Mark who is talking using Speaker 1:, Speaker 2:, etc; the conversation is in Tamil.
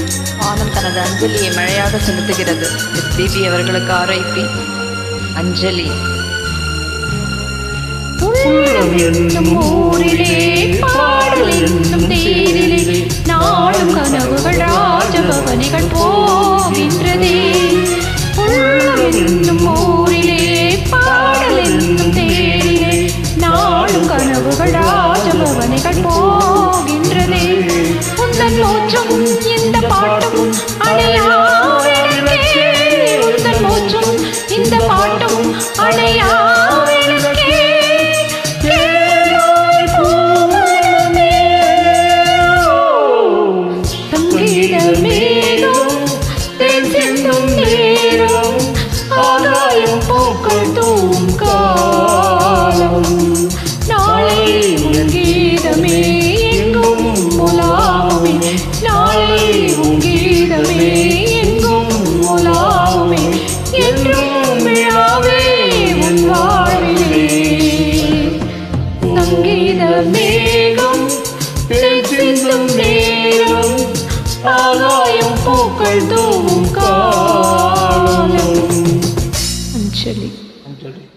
Speaker 1: வானம் தனது அஞ்சலியை மழையாக செலுத்துகிறது எஸ்பிபி அவர்களுக்கு ஆர்ஐபி அஞ்சலி
Speaker 2: உள்ளம் என்னும் ஊரிலே பாடல் என்னும் தேரிலே நாளும் கனவுகள் ராஜபவனிகள் போகின்றதே உள்ளம் என்னும் ஊரிலே பாடல் என்னும் தேரிலே நாளும் கனவுகள் ராஜபவனிகள் போகின்றதே உந்தன் மோற்றம் இந்த பாட்டும் அணையா விளக்கே உந்தன் மோற்றம் இந்த பாட்டும் அணையா விளக்கே கேளாய் பூமரமே. சங்கீத மேகம் தேன் சிந்தும் நேரம் ஆகாயம் பூக்கள் தூவும் காலம் நாளை உன் கீதமே எங்கும் உலாவுமே நாளை உன் கீதமே எங்கும் உலாவுமே என்றும் விழாவே உன் வாழ்விலே சங்கீத மேகம் தேன் சிந்தும் நேரம் ஆகாயம் பூக்கள் தூவும் காலம் அஞ்சலி
Speaker 3: அஞ்சலி